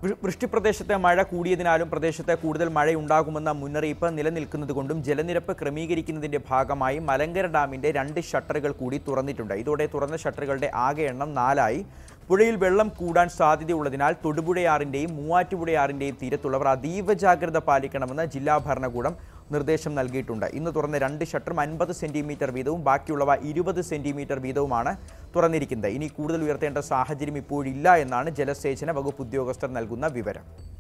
വൃ- വൃഷ്ടിപ്രദേശത്തെ മഴ കൂടിയതിനാലും പ്രദേശത്ത് കൂടുതൽ മഴയുണ്ടാകുമെന്ന മുന്നറിയിപ്പ് നിലനിൽക്കുന്നതുകൊണ്ടും ജലനിരപ്പ് ക്രമീകരിക്കുന്നതിന്റെ ഭാഗമായി മലങ്കര ഡാമിന്റെ രണ്ട് ഷട്ടറുകൾ കൂടി തുറന്നിട്ടുണ്ട് ഇതോടെ തുറന്ന ഷട്ടറുകളുടെ ആകെ എണ്ണം നാലായി പുഴയിൽ വെള്ളം കൂടാൻ സാധ്യതയുള്ളതിനാൽ തൊടുപുഴയാറിന്റെയും മൂവാറ്റുപുഴയാറിന്റെയും തീരത്തുള്ളവർ അതീവ ജാഗ്രത പാലിക്കണമെന്ന് ജില്ലാ ഭരണകൂടം നിർദ്ദേശം നൽകിയിട്ടുണ്ട് ഇന്ന് തുറന്ന രണ്ട് ഷട്ടറും അൻപത് സെന്റിമീറ്റർ വീതവും ബാക്കിയുള്ളവ ഇരുപത് സെന്റിമീറ്റർ വീതവുമാണ് തുറന്നിരിക്കുന്നത് ഇനി കൂടുതൽ ഉയർത്തേണ്ട സാഹചര്യം ഇപ്പോഴില്ല എന്നാണ് ജലസേചന വകുപ്പ് ഉദ്യോഗസ്ഥർ നൽകുന്ന വിവരം